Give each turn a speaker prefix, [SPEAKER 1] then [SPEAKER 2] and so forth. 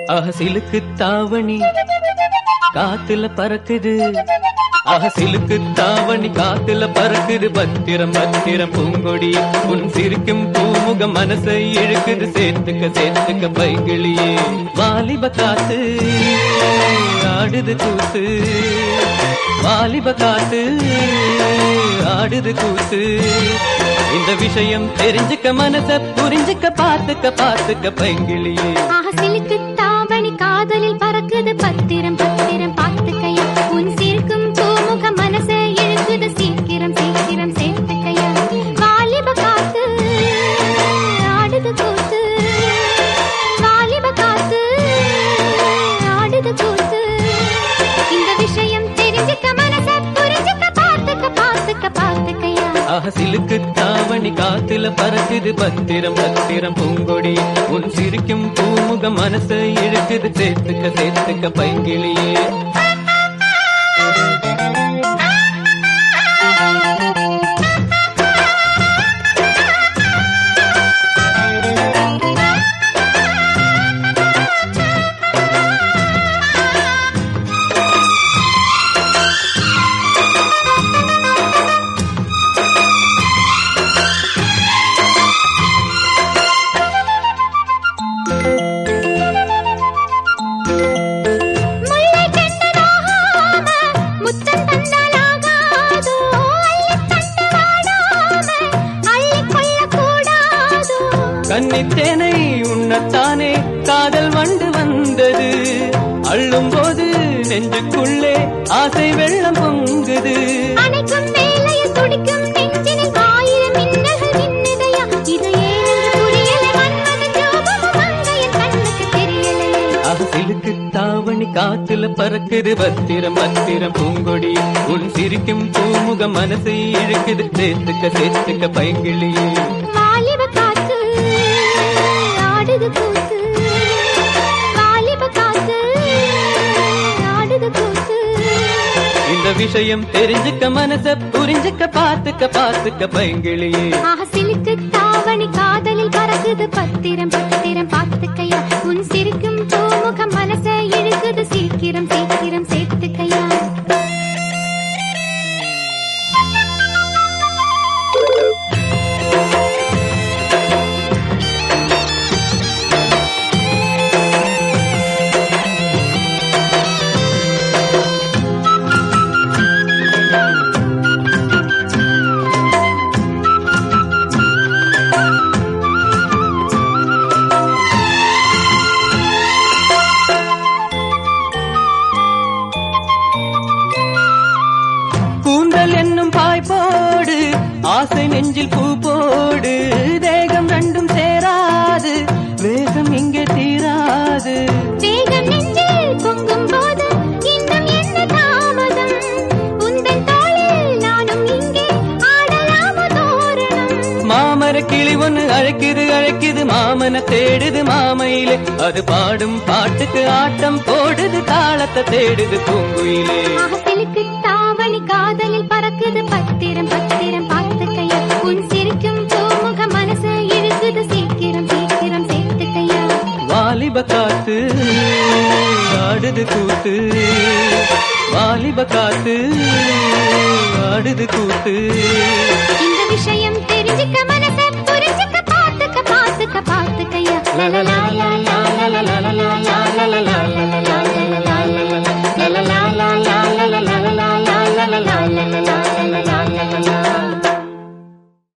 [SPEAKER 1] அகசிலுக்கு தாவணி காத்துல பறக்குது அகசிலுக்கு தாவணி காத்துல பறக்குது பத்திரம் பத்திரம் பூங்கொடி உன் சிரிக்கும் பூமுக மனசை இழுக்குது சேர்த்துக்க சேர்த்துக்க பைகிளியே வாலிப காத்து ஆடுது கூத்து வாலிப காத்து ஆடுது கூத்து இந்த விஷயம் தெரிஞ்சுக்க மனச புரிஞ்சுக்க பார்த்துக்க பார்த்துக்க பைங்கிளியே
[SPEAKER 2] அகசிலுக்கு தாவணி காதலில் பறக்குது பத்திரம் பத்திரம் பார்த்துக்கையா உன் சிரிக்கும் பூமுக மனசை இழுக்குது சீக்கிரம் சீக்கிரம் சேர்த்துக்கையா வாலிப காத்து ஆடுது கூத்து வாலிப காத்து ஆடுது கூத்து இந்த விஷயம் தெரிஞ்சுக்க மனச புரிஞ்சுக்க பார்த்துக்க பார்த்துக்க பார்த்துக்கையா
[SPEAKER 1] அகசிலுக்கு தாவணி காத்துல பறக்குது பத்திரம் பத்திரம் பூங்கொடி உன் சிரிக்கும் பூமுக மனசை இழுக்குது சேர்த்துக்க சேர்த்துக்க பைங்கிளியே
[SPEAKER 2] முல்லை கண்டதாகாம முத்தம் தந்தாலாகாதோ அள்ளித் தந்தவாடாம அள்ளிக் கொள்ளக்கூடாதோ
[SPEAKER 1] கன்னித்தேனை உண்ணத்தானே காதல் வண்டு வந்தது அள்ளும் போது நெஞ்சுக்குள்ளே ஆசை வெள்ளம் பொங்குது
[SPEAKER 2] அணைக்கும் வேளையில் துடிக்கும் நெஞ்சினில் ஆயிரம் மின்னல்கள் மின்னுதையா இது ஏனென்று புரியலை மன்மதன் ஜோபமும் மங்கையன் கண்ணுக்கு தெரியலையே
[SPEAKER 1] அகசிலுக்கு தாவணி காத்துல பறக்குது பத்திரம் பத்திரம் பூங்கொடி உன் சிரிக்கும் பூமுக மனசை இழுக்குது சேர்த்துக்க சேர்த்துக்க பைங்கிளியே
[SPEAKER 2] வாலிப காத்து ஆடுது கூத்து வாலிப காத்து ஆடுது கூத்து
[SPEAKER 1] இந்த விஷயம் தெரிஞ்சுக்க மனச புரிஞ்சுக்க பார்த்துக்க பார்த்துக்க பைங்கிளியே
[SPEAKER 2] ஆசிலுக்கு தாவணி காதலில் பறக்குது பத்திரம் பத்திரம் பார்த்துக்கையா உன் சிரிக்கும் பூமுகம் மனசை இழுக்குது சீக்கிரம் சீக்கிரம் சேர்த்துக்கையா
[SPEAKER 1] கூந்தல் என்னும் பாய் போடு ஆசை நெஞ்சில் பூ போடு தேகம் ரெண்டும் சேராது வேகம் இங்கே தீராது
[SPEAKER 2] வேகம் நெஞ்சில் பொங்கும் போது இன்னும் என்ன தாமதம் உந்தன் தோளில் நானும் இங்கே ஆடலாமோ தோரணம்
[SPEAKER 1] மாமர கிளி ஒண்ணு அழைக்குது அழைக்குது மாமன தேடுது மாமையிலே அது பாடும் பாட்டுக்கு ஆட்டம் போடுது தாளத்தை தேடுது பூங்குயிலே
[SPEAKER 2] ஆசிலுக்கு தாவணி காதலில் பறக்குது பத்திரம் பத்திரம் பார்த்துக்கையா உன் சிரிக்கும் பூமுக மனசை இழுக்குது சீக்கிரம் சீக்கிரம் சேர்த்துக்கையா
[SPEAKER 1] வாலிப காத்து ஆடுது கூத்து வாலிப காத்து ஆடுது கூத்து
[SPEAKER 2] இந்த விஷயம் தெரிஞ்சுக்க மனசை புரிஞ்சுக்க பார்த்துக்க பார்த்துக்க பார்த்துக்கையா
[SPEAKER 1] லலலா லலலா லலலா லலலா லலலா லலலா